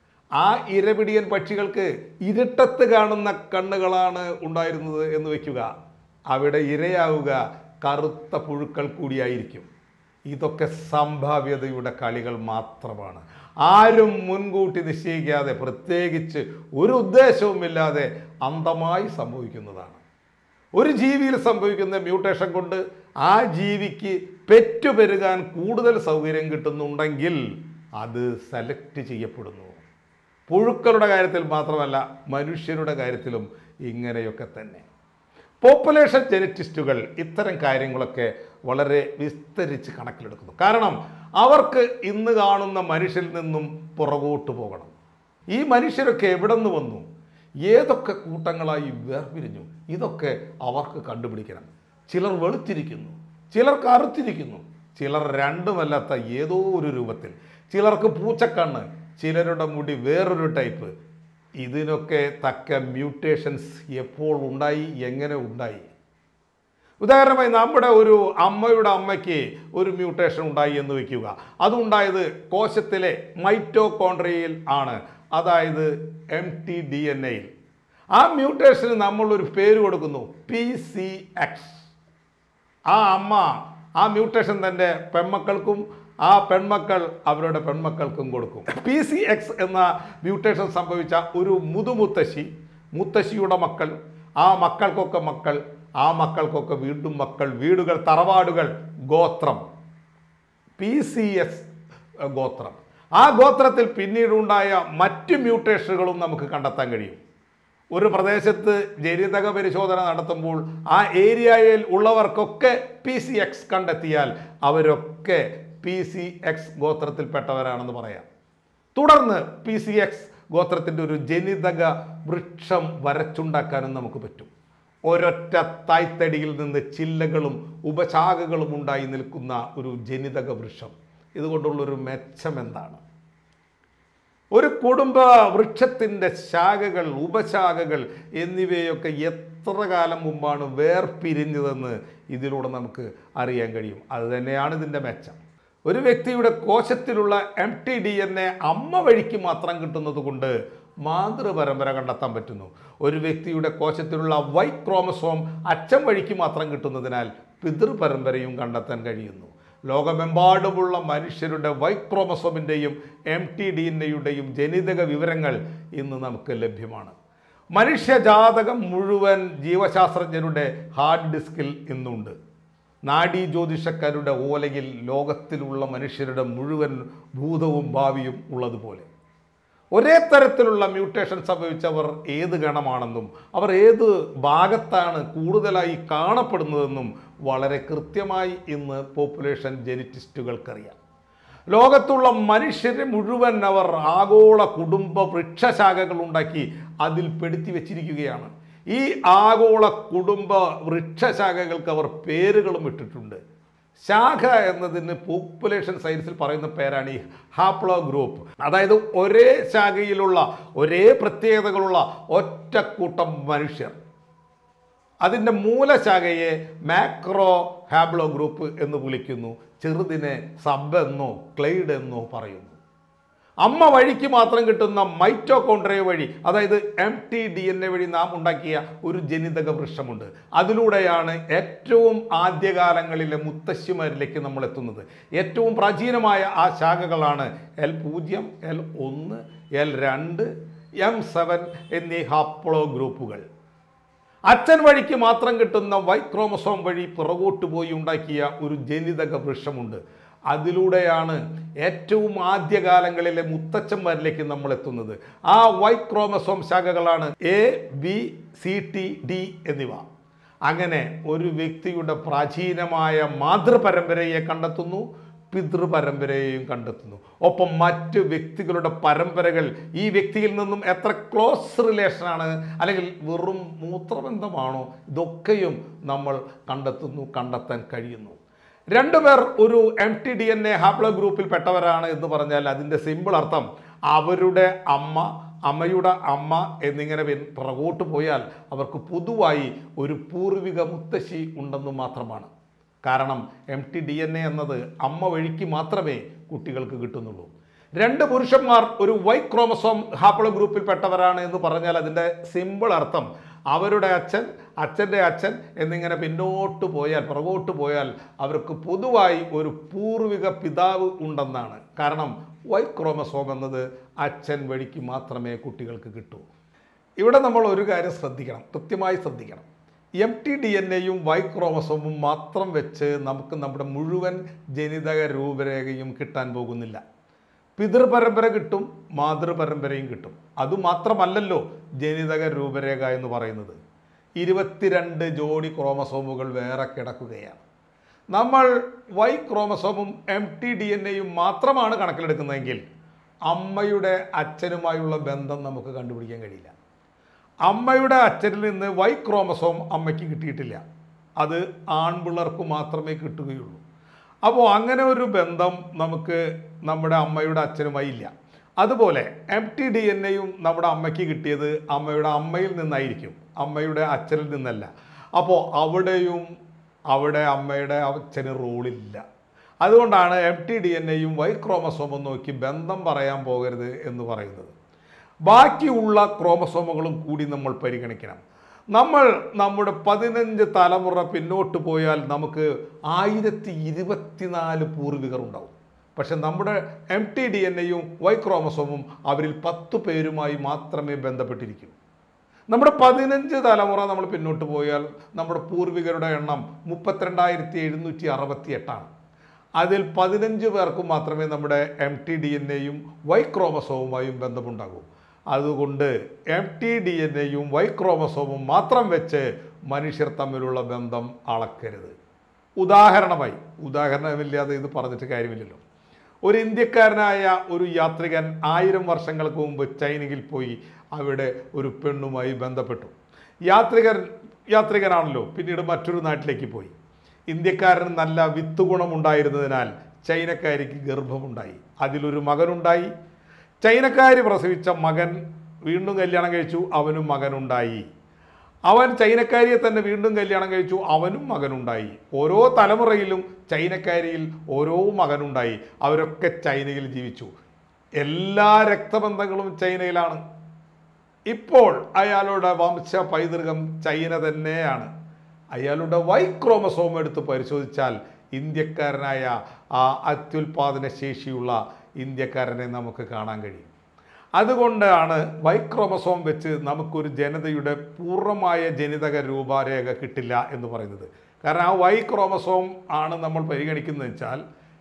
ആ ഇരപിടിയൻ പക്ഷികൾക്ക് ഇരുട്ടത്ത് കാണുന്ന കണ്ണുകളാണ് ഉണ്ടായിരുന്നത് എന്ന് വയ്ക്കുക അവിടെ ഇരയാവുക കറുത്ത പുഴുക്കൾ കൂടിയായിരിക്കും ഇതൊക്കെ സംഭാവ്യതയുടെ കളികൾ മാത്രമാണ് ആരും മുൻകൂട്ടി നിശ്ചയിക്കാതെ പ്രത്യേകിച്ച് ഒരു ഉദ്ദേശവുമില്ലാതെ അന്ധമായി സംഭവിക്കുന്നതാണ് ഒരു ജീവിയിൽ സംഭവിക്കുന്ന മ്യൂട്ടേഷൻ കൊണ്ട് ആ ജീവിക്ക് പെറ്റുപെരുകാൻ കൂടുതൽ സൗകര്യം കിട്ടുന്നുണ്ടെങ്കിൽ അത് സെലക്ട് ചെയ്യപ്പെടുന്നു പുഴുക്കളുടെ കാര്യത്തിൽ മാത്രമല്ല മനുഷ്യരുടെ കാര്യത്തിലും ഇങ്ങനെയൊക്കെ തന്നെ പോപ്പുലേഷൻ ജനറ്റിസ്റ്റുകൾ ഇത്തരം കാര്യങ്ങളൊക്കെ വളരെ വിസ്തരിച്ച് കണക്കിലെടുക്കുന്നു കാരണം അവർക്ക് ഇന്ന് കാണുന്ന മനുഷ്യരിൽ നിന്നും പുറകോട്ട് പോകണം ഈ മനുഷ്യരൊക്കെ എവിടെ നിന്ന് വന്നു ഏതൊക്കെ കൂട്ടങ്ങളായി വേർപിരിഞ്ഞു ഇതൊക്കെ അവർക്ക് കണ്ടുപിടിക്കണം ചിലർ വെളുത്തിരിക്കുന്നു ചിലർ കറുത്തിരിക്കുന്നു ചിലർ രണ്ടുമല്ലാത്ത ഏതോ ഒരു രൂപത്തിൽ ചിലർക്ക് പൂച്ചക്കണ്ണ് ചിലരുടെ മുടി വേറൊരു ടൈപ്പ് ഇതിനൊക്കെ തക്ക മ്യൂട്ടേഷൻസ് എപ്പോൾ ഉണ്ടായി എങ്ങനെ ഉണ്ടായി ഉദാഹരണമായി നമ്മുടെ ഒരു അമ്മയുടെ അമ്മയ്ക്ക് ഒരു മ്യൂട്ടേഷൻ ഉണ്ടായി എന്ന് വയ്ക്കുക അതുണ്ടായത് കോശത്തിലെ മൈറ്റോകോൺട്രിയയിൽ ആണ് അതായത് എം ടി ഡി എൻ എയിൽ ആ മ്യൂട്ടേഷന് നമ്മളൊരു പേര് കൊടുക്കുന്നു പി സി എക്സ് ആ അമ്മ ആ മ്യൂട്ടേഷൻ തൻ്റെ പെൺമക്കൾക്കും ആ പെൺമക്കൾ അവരുടെ പെൺമക്കൾക്കും കൊടുക്കും പി സി എക്സ് എന്ന മ്യൂട്ടേഷൻ സംഭവിച്ച ഒരു മുതുമുത്തശ്ശി മുത്തശ്ശിയുടെ മക്കൾ ആ മക്കൾക്കൊക്കെ മക്കൾ ആ മക്കൾക്കൊക്കെ വീണ്ടും മക്കൾ വീടുകൾ തറവാടുകൾ ഗോത്രം പി സി എസ് ഗോത്രം ആ ഗോത്രത്തിൽ പിന്നീടുണ്ടായ മറ്റ് മ്യൂട്ടേഷനുകളും നമുക്ക് കണ്ടെത്താൻ കഴിയും ഒരു പ്രദേശത്ത് ജനിതക പരിശോധന നടത്തുമ്പോൾ ആ ഏരിയയിൽ ഉള്ളവർക്കൊക്കെ പി സി എക്സ് കണ്ടെത്തിയാൽ അവരൊക്കെ പി സി എക്സ് ഗോത്രത്തിൽപ്പെട്ടവരാണെന്ന് പറയാം തുടർന്ന് പി സി എക്സ് ഗോത്രത്തിൻ്റെ ഒരു ജനിതക വൃക്ഷം വരച്ചുണ്ടാക്കാനും നമുക്ക് പറ്റും ഒരൊറ്റ തായ്തടിയിൽ നിന്ന് ചില്ലകളും ഉപശാഖകളും ഉണ്ടായി നിൽക്കുന്ന ഒരു ജനിതക വൃക്ഷം ഇതുകൊണ്ടുള്ളൊരു മെച്ചം എന്താണ് ഒരു കുടുംബ വൃക്ഷത്തിൻ്റെ ശാഖകൾ ഉപശാഖകൾ എന്നിവയൊക്കെ എത്ര കാലം മുമ്പാണ് വേർപിരിഞ്ഞതെന്ന് ഇതിലൂടെ നമുക്ക് അറിയാൻ കഴിയും അത് തന്നെയാണ് ഇതിൻ്റെ മെച്ചം ഒരു വ്യക്തിയുടെ കോശത്തിലുള്ള M T D N A അമ്മ വഴിക്ക് മാത്രം കിട്ടുന്നത് കൊണ്ട് മാതൃപരമ്പര കണ്ടെത്താൻ പറ്റുന്നു ഒരു വ്യക്തിയുടെ കോശത്തിലുള്ള വൈ ക്രോമസോം അച്ഛൻ വഴിക്ക് മാത്രം കിട്ടുന്നതിനാൽ പിതൃപരമ്പരയും കണ്ടെത്താൻ കഴിയുന്നു ലോകമെമ്പാടുമുള്ള മനുഷ്യരുടെ വൈ ക്രോമസോമിൻ്റെയും എം ടി ഡി എൻ എയുടെയും ജനിതക വിവരങ്ങൾ ഇന്ന് നമുക്ക് ലഭ്യമാണ് മനുഷ്യജാതകം മുഴുവൻ ജീവശാസ്ത്രജ്ഞരുടെ ഹാർഡ് ഡിസ്കിൽ ഇന്നുണ്ട് നാഡീ ജ്യോതിഷക്കാരുടെ ഓലയിൽ ലോകത്തിലുള്ള മനുഷ്യരുടെ മുഴുവൻ ഭൂതവും ഭാവിയും ഉള്ളതുപോലെ ഒരേ തരത്തിലുള്ള മ്യൂട്ടേഷൻ സംഭവിച്ചവർ ഏത് ഗണമാണെന്നും അവർ ഏത് ഭാഗത്താണ് കൂടുതലായി കാണപ്പെടുന്നതെന്നും വളരെ കൃത്യമായി ഇന്ന് പോപ്പുലേഷൻ ജെനറ്റിസ്റ്റുകൾക്കറിയാം ലോകത്തുള്ള മനുഷ്യരെ മുഴുവൻ അവർ ആഗോള കുടുംബ വൃക്ഷശാഖകൾ ഉണ്ടാക്കി അതിൽ പെടുത്തി വെച്ചിരിക്കുകയാണ് ഈ ആഗോള കുടുംബ വൃക്ഷശാഖകൾക്ക് അവർ പേരുകളും ഇട്ടിട്ടുണ്ട് ശാഖ എന്നതിന് പോപ്പുലേഷൻ സയൻസിൽ പറയുന്ന പേരാണ് ഈ ഹാപ്ലോ ഗ്രൂപ്പ് അതായത് ഒരേ ശാഖയിലുള്ള ഒരേ പ്രത്യേകതകളുള്ള ഒറ്റക്കൂട്ടം മനുഷ്യർ അതിൻ്റെ മൂലശാഖയെ മാക്രോ ഹാബ്ലോ ഗ്രൂപ്പ് എന്ന് വിളിക്കുന്നു ചെറുതിനെ സബ് എന്നോ ക്ലെയ്ഡ് എന്നോ പറയുന്നു അമ്മ വഴിക്ക് മാത്രം കിട്ടുന്ന മൈറ്റോകോൺട്രിയ വഴി അതായത് M T D N A വഴി നാം ഉണ്ടാക്കിയ ഒരു ജനിതക വൃക്ഷമുണ്ട് അതിലൂടെയാണ് ഏറ്റവും ആദ്യകാലങ്ങളിലെ മുത്തശ്ശിമാരിലേക്ക് നമ്മൾ എത്തുന്നത് ഏറ്റവും പ്രാചീനമായ ആ ശാഖകളാണ് എൽ പൂജ്യം എൽ ഒന്ന് എൽ രണ്ട് എം സെവൻ എന്നീ ഹാപ്ലോ ഗ്രൂപ്പുകൾ അച്ഛൻ വഴിക്ക് മാത്രം കിട്ടുന്ന വൈ ക്രോമസോം വഴി പുറകോട്ട് പോയി ഉണ്ടാക്കിയ ഒരു ജനിതക വൃക്ഷമുണ്ട് അതിലൂടെയാണ് ഏറ്റവും ആദ്യകാലങ്ങളിലെ മുത്തച്ഛന്മാരിലേക്ക് നമ്മൾ എത്തുന്നത് ആ വൈ ക്രോമസോം ശാഖകളാണ് A B C T D എന്നിവ അങ്ങനെ ഒരു വ്യക്തിയുടെ പ്രാചീനമായ മാതൃപരമ്പരയെ കണ്ടെത്തുന്നു പിതൃപരമ്പരയെയും കണ്ടെത്തുന്നു ഒപ്പം മറ്റ് വ്യക്തികളുടെ പരമ്പരകൾ ഈ വ്യക്തിയിൽ നിന്നും എത്ര ക്ലോസ് റിലേഷനാണ് അല്ലെങ്കിൽ വെറും മൂത്രബന്ധമാണോ ഇതൊക്കെയും നമ്മൾ കണ്ടെത്തുന്നു കണ്ടെത്താൻ കഴിയുന്നു രണ്ടുപേർ ഒരു M T D N A ഹാപ്ലോ ഗ്രൂപ്പിൽ പെട്ടവരാണ് എന്ന് പറഞ്ഞാൽ അതിൻ്റെ സിമ്പിൾ അർത്ഥം അവരുടെ അമ്മ അമ്മയുടെ അമ്മ എന്നിങ്ങനെ പിൻ- പുറകോട്ട് പോയാൽ അവർക്ക് പൊതുവായി ഒരു പൂർവിക മുത്തശ്ശി ഉണ്ടെന്ന് മാത്രമാണ് കാരണം M T D N A എന്നത് അമ്മ വഴിക്ക് മാത്രമേ കുട്ടികൾക്ക് കിട്ടുന്നുള്ളൂ രണ്ട് പുരുഷന്മാർ ഒരു വൈ ക്രോമസോം ഹാപ്ലോ ഗ്രൂപ്പിൽപ്പെട്ടവരാണ് എന്ന് പറഞ്ഞാൽ അതിൻ്റെ സിമ്പിൾ അർത്ഥം അവരുടെ അച്ഛൻ അച്ഛൻ്റെ അച്ഛൻ എന്നിങ്ങനെ പിന്നോട്ട് പോയാൽ പുറകോട്ട് പോയാൽ അവർക്ക് പൊതുവായി ഒരു പൂർവിക പിതാവ് ഉണ്ടെന്നാണ് കാരണം വൈ ക്രോമസോം എന്നത് അച്ഛൻ വഴിക്ക് മാത്രമേ കുട്ടികൾക്ക് കിട്ടൂ ഇവിടെ നമ്മൾ ഒരു കാര്യം ശ്രദ്ധിക്കണം കൃത്യമായി ശ്രദ്ധിക്കണം എം ടി ഡി എൻ എയും വൈ ക്രോമസോമും മാത്രം വെച്ച് നമുക്ക് നമ്മുടെ മുഴുവൻ ജനിതക രൂപരേഖയും കിട്ടാൻ പോകുന്നില്ല പിതൃപരമ്പര കിട്ടും മാതൃപരമ്പരയും കിട്ടും അതുമാത്രമല്ലല്ലോ ജനിതക രൂപരേഖ എന്ന് പറയുന്നത് ഇരുപത്തിരണ്ട് ജോഡി ക്രോമസോമുകൾ വേറെ കിടക്കുകയാണ് നമ്മൾ വൈ ക്രോമസോമും എം ടി ഡി എൻ എയും മാത്രമാണ് കണക്കിലെടുക്കുന്നതെങ്കിൽ അമ്മയുടെ അച്ഛനുമായുള്ള ബന്ധം നമുക്ക് കണ്ടുപിടിക്കാൻ കഴിയില്ല അമ്മയുടെ അച്ഛനിൽ നിന്ന് വൈ ക്രോമസോം അമ്മയ്ക്ക് കിട്ടിയിട്ടില്ല അത് ആൺപിള്ളർക്ക് മാത്രമേ കിട്ടുകയുള്ളൂ അപ്പോൾ അങ്ങനെ ഒരു ബന്ധം നമുക്ക് നമ്മുടെ അമ്മയുടെ അച്ഛനുമായി ഇല്ല അതുപോലെ എം ടി ഡി എൻ എയും നമ്മുടെ അമ്മയ്ക്ക് കിട്ടിയത് അമ്മയുടെ അമ്മയിൽ നിന്നായിരിക്കും അമ്മയുടെ അച്ഛനിൽ നിന്നല്ല അപ്പോൾ അവിടെയും അവിടെ അമ്മയുടെ അച്ഛന് റോളില്ല അതുകൊണ്ടാണ് എം ടി ഡി എൻ എയും വൈ ക്രോമസോമും നോക്കി ബന്ധം പറയാൻ പോകരുത് എന്ന് പറയുന്നത് ബാക്കിയുള്ള ക്രോമസോമുകളും കൂടി നമ്മൾ പരിഗണിക്കണം നമ്മൾ നമ്മുടെ പതിനഞ്ച് തലമുറ പിന്നോട്ട് പോയാൽ നമുക്ക് ആയിരത്തി ഇരുപത്തിനാല് പൂർവികർ ഉണ്ടാവും പക്ഷെ നമ്മുടെ എം ടി ഡി എൻ എയും വൈ ക്രോമസോമും അവരിൽ പത്ത് പേരുമായി മാത്രമേ ബന്ധപ്പെട്ടിരിക്കൂ നമ്മുടെ പതിനഞ്ച് തലമുറ നമ്മൾ പിന്നോട്ട് പോയാൽ നമ്മുടെ പൂർവികരുടെ എണ്ണം മുപ്പത്തിരണ്ടായിരത്തി എഴുന്നൂറ്റി അറുപത്തി എട്ടാണ് അതിൽ പതിനഞ്ച് പേർക്കും മാത്രമേ നമ്മുടെ എം ടി ഡി എൻ എയും വൈ ക്രോമസോമുമായും ബന്ധമുണ്ടാകൂ അതുകൊണ്ട് എം ടി ഡി എൻ എയും വൈ ക്രോമസോമും മാത്രം വെച്ച് മനുഷ്യർ തമ്മിലുള്ള ബന്ധം അളക്കരുത് ഉദാഹരണമായി ഉദാഹരണമില്ലാതെ ഇത് പറഞ്ഞിട്ട് കാര്യമില്ലല്ലോ ഒരു ഇന്ത്യക്കാരനായ ഒരു യാത്രികൻ ആയിരം വർഷങ്ങൾക്ക് മുമ്പ് ചൈനയിൽ പോയി അവിടെ ഒരു പെണ്ണുമായി ബന്ധപ്പെട്ടു യാത്രികൻ യാത്രികനാണല്ലോ പിന്നീട് മറ്റൊരു നാട്ടിലേക്ക് പോയി ഇന്ത്യക്കാരന് നല്ല വിത്ത് ഗുണമുണ്ടായിരുന്നതിനാൽ ചൈനക്കാരിക്ക് ഗർഭമുണ്ടായി അതിലൊരു മകനുണ്ടായി ചൈനക്കാരി പ്രസവിച്ച മകൻ വീണ്ടും കല്യാണം കഴിച്ചു അവനും മകനുണ്ടായി അവൻ ചൈനക്കാരിയെ തന്നെ വീണ്ടും കല്യാണം കഴിച്ചു അവനും മകനുണ്ടായി ഓരോ തലമുറയിലും ചൈനക്കാരിയിൽ ഓരോ മകനുണ്ടായി അവരൊക്കെ ചൈനയിൽ ജീവിച്ചു എല്ലാ രക്തബന്ധങ്ങളും ചൈനയിലാണ് ഇപ്പോൾ അയാളുടെ വംശ പൈതൃകം ചൈന തന്നെയാണ് അയാളുടെ വൈ ക്രോമസോം എടുത്ത് പരിശോധിച്ചാൽ ഇന്ത്യക്കാരനായ ആ അത്യുൽപാദന ശേഷിയുള്ള ഇന്ത്യക്കാരനെ നമുക്ക് കാണാൻ കഴിയും അതുകൊണ്ടാണ് വൈ ക്രോമസോം വെച്ച് നമുക്കൊരു ജനതയുടെ പൂർണ്ണമായ ജനിതക രൂപരേഖ കിട്ടില്ല എന്ന് പറയുന്നത് കാരണം ആ വൈ ക്രോമസോം ആണ് നമ്മൾ പരിഗണിക്കുന്നത് വെച്ചാൽ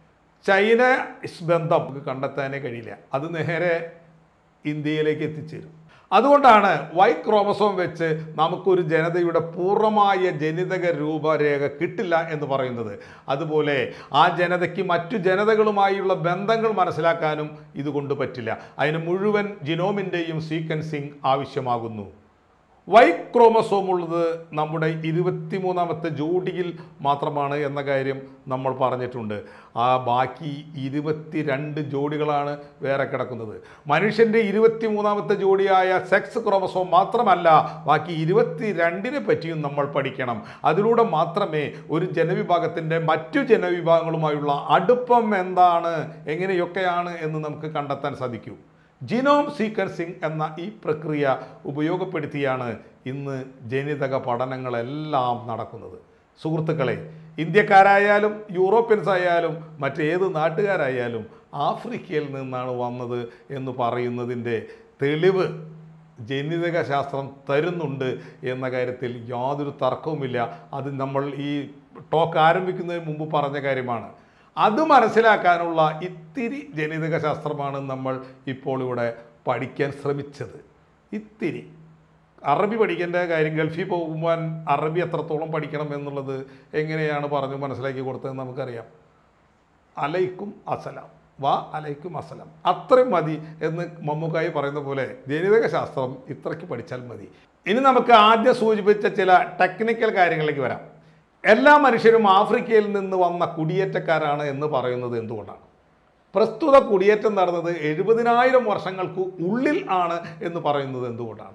ചൈന ബന്ധം നമുക്ക് കണ്ടെത്താനേ കഴിയില്ല അത് നേരെ ഇന്ത്യയിലേക്ക് എത്തിച്ചേരും അതുകൊണ്ടാണ് വൈ ക്രോമസോം വെച്ച് നമുക്കൊരു ജനതയുടെ പൂർണ്ണമായ ജനിതക രൂപരേഖ കിട്ടില്ല എന്ന് പറയുന്നത് അതുപോലെ ആ ജനതയ്ക്ക് മറ്റു ജനതകളുമായുള്ള ബന്ധങ്ങൾ മനസ്സിലാക്കാനും ഇതുകൊണ്ട് പറ്റില്ല അതിന് മുഴുവൻ ജിനോമിൻ്റെയും സീക്വൻസിങ് ആവശ്യമാകുന്നു വൈ ക്രോമസോം ഉള്ളത് നമ്മുടെ ഇരുപത്തിമൂന്നാമത്തെ ജോഡിയിൽ മാത്രമാണ് എന്ന കാര്യം നമ്മൾ പറഞ്ഞിട്ടുണ്ട് ആ ബാക്കി ഇരുപത്തിരണ്ട് ജോഡികളാണ് വേറെ കിടക്കുന്നത് മനുഷ്യൻ്റെ ഇരുപത്തിമൂന്നാമത്തെ ജോഡിയായ സെക്സ് ക്രോമസോം മാത്രമല്ല ബാക്കി ഇരുപത്തിരണ്ടിനെ പറ്റിയും നമ്മൾ പഠിക്കണം അതിലൂടെ മാത്രമേ ഒരു ജനവിഭാഗത്തിൻ്റെ മറ്റു ജനവിഭാഗങ്ങളുമായുള്ള അടുപ്പം എന്താണ് എങ്ങനെയൊക്കെയാണ് എന്ന് നമുക്ക് കണ്ടെത്താൻ സാധിക്കൂ ജിനോം സീക്വൻസിംഗ് എന്ന ഈ പ്രക്രിയ ഉപയോഗപ്പെടുത്തിയാണ് ഇന്ന് ജനിതക പഠനങ്ങളെല്ലാം നടക്കുന്നത് സുഹൃത്തുക്കളെ ഇന്ത്യക്കാരായാലും യൂറോപ്യൻസ് ആയാലും മറ്റേത് നാട്ടുകാരായാലും ആഫ്രിക്കയിൽ നിന്നാണ് വന്നത് എന്ന് പറയുന്നതിൻ്റെ തെളിവ് ജനിതക ശാസ്ത്രം തരുന്നുണ്ട് എന്ന കാര്യത്തിൽ യാതൊരു തർക്കവുമില്ല അത് നമ്മൾ ഈ ടോക്ക് ആരംഭിക്കുന്നതിന് മുമ്പ് പറഞ്ഞ കാര്യമാണ് അത് മനസ്സിലാക്കാനുള്ള ഇത്തിരി ജനിതക ശാസ്ത്രമാണ് നമ്മൾ ഇപ്പോൾ ഇവിടെ പഠിക്കാൻ ശ്രമിച്ചത് ഇത്തിരി അറബി പഠിക്കേണ്ട കാര്യം ഗൾഫിൽ പോകുമ്പോൾ അറബി എത്രത്തോളം പഠിക്കണം എന്നുള്ളത് എങ്ങനെയാണ് പറഞ്ഞു മനസ്സിലാക്കി കൊടുത്തതെന്ന് നമുക്കറിയാം അലൈക്കും അസലാം വാ അലൈക്കും അസലാം അത്രയും മതി എന്ന് മമ്മൂക്കായി പറയുന്ന പോലെ ജനിതക ശാസ്ത്രം ഇത്രയ്ക്ക് പഠിച്ചാൽ മതി ഇനി നമുക്ക് ആദ്യം സൂചിപ്പിച്ച ചില ടെക്നിക്കൽ കാര്യങ്ങളിലേക്ക് വരാം എല്ലാ മനുഷ്യരും ആഫ്രിക്കയിൽ നിന്ന് വന്ന കുടിയേറ്റക്കാരാണ് എന്ന് പറയുന്നത് എന്തുകൊണ്ടാണ് പ്രസ്തുത കുടിയേറ്റം നടന്നത് എഴുപതിനായിരം വർഷങ്ങൾക്ക് ഉള്ളിൽ ആണ് എന്ന് പറയുന്നത് എന്തുകൊണ്ടാണ്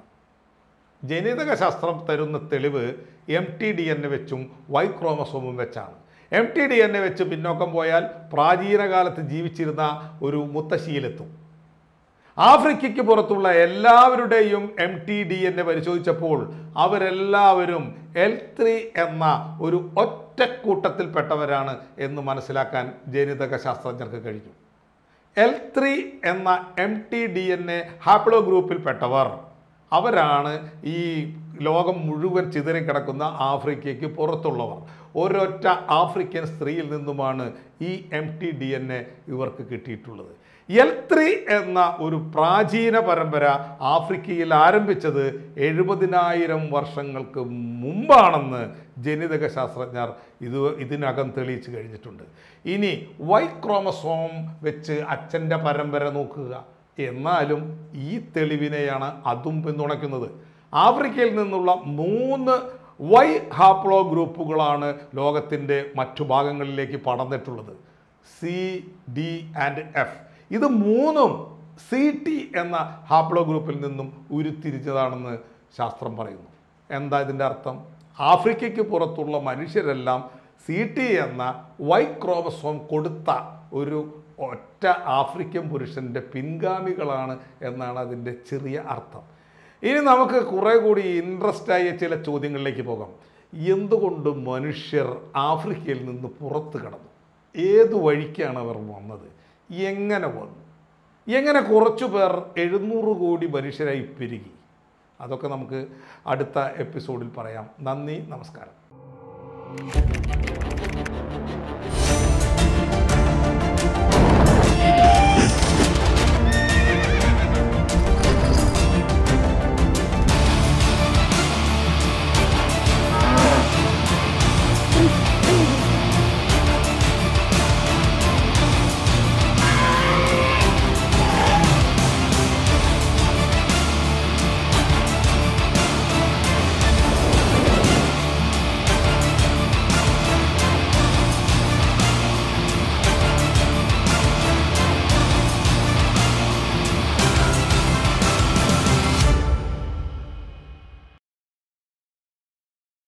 ജനിതക ശാസ്ത്രം തരുന്ന തെളിവ് M T D N A വെച്ചും വൈ ക്രോമസോമും വെച്ചാണ് M T D N A വെച്ച് പിന്നോക്കം പോയാൽ പ്രാചീന കാലത്ത് ജീവിച്ചിരുന്ന ഒരു മുത്തശ്ശിയിലെത്തും ആഫ്രിക്കയ്ക്ക് പുറത്തുള്ള എല്ലാവരുടെയും M T D N A പരിശോധിച്ചപ്പോൾ അവരെല്ലാവരും എൽ ത്രീ എന്ന ഒരു ഒറ്റക്കൂട്ടത്തിൽപ്പെട്ടവരാണ് എന്ന് മനസ്സിലാക്കാൻ ജനിതക ശാസ്ത്രജ്ഞർക്ക് കഴിഞ്ഞു എൽ ത്രീ എന്ന M T D N A ഹാപ്ലോ ഗ്രൂപ്പിൽപ്പെട്ടവർ അവരാണ് ഈ ലോകം മുഴുവൻ ചിതറിക്കിടക്കുന്ന ആഫ്രിക്കയ്ക്ക് പുറത്തുള്ളവർ ഒരൊറ്റ ആഫ്രിക്കൻ സ്ത്രീയിൽ നിന്നുമാണ് ഈ M T D N A ഇവർക്ക് കിട്ടിയിട്ടുള്ളത് എൽ ത്രീ എന്ന ഒരു പ്രാചീന പരമ്പര ആഫ്രിക്കയിൽ ആരംഭിച്ചത് എഴുപതിനായിരം വർഷങ്ങൾക്ക് മുമ്പാണെന്ന് ജനിതക ശാസ്ത്രജ്ഞർ ഇത് ഇതിനകം തെളിയിച്ചു കഴിഞ്ഞിട്ടുണ്ട് ഇനി വൈ ക്രോമസോം വെച്ച് അച്ഛൻ്റെ പരമ്പര നോക്കുക എന്നാലും ഈ തെളിവിനെയാണ് അതും പിന്തുണയ്ക്കുന്നത് ആഫ്രിക്കയിൽ നിന്നുള്ള മൂന്ന് വൈ ഹാപ്ലോ ഗ്രൂപ്പുകളാണ് ലോകത്തിൻ്റെ മറ്റു ഭാഗങ്ങളിലേക്ക് പടർന്നിട്ടുള്ളത് സി ഡി ആൻഡ് എഫ് ഇത് മൂന്നും സി ടി എന്ന ഹാപ്ലോ ഗ്രൂപ്പിൽ നിന്നും ഉരുത്തിരിച്ചതാണെന്ന് ശാസ്ത്രം പറയുന്നു എന്താ ഇതിൻ്റെ അർത്ഥം ആഫ്രിക്കയ്ക്ക് പുറത്തുള്ള മനുഷ്യരെല്ലാം സി ടി എന്ന വൈ ക്രോമസോം കൊടുത്ത ഒരു ഒറ്റ ആഫ്രിക്കൻ പുരുഷൻ്റെ പിൻഗാമികളാണ് എന്നാണ് അതിൻ്റെ ചെറിയ അർത്ഥം ഇനി നമുക്ക് കുറേ കൂടി ഇൻട്രസ്റ്റ് ആയ ചില ചോദ്യങ്ങളിലേക്ക് പോകാം എന്തുകൊണ്ട് മനുഷ്യർ ആഫ്രിക്കയിൽ നിന്ന് പുറത്ത് കടന്നു ഏത് വഴിക്കാണ് അവർ വന്നത് എങ്ങനെ വന്നു എങ്ങനെ കുറച്ചു പേർ എഴുന്നൂറ് കോടി മനുഷ്യരായി പെരുകി അതൊക്കെ നമുക്ക് അടുത്ത എപ്പിസോഡിൽ പറയാം നന്ദി നമസ്കാരം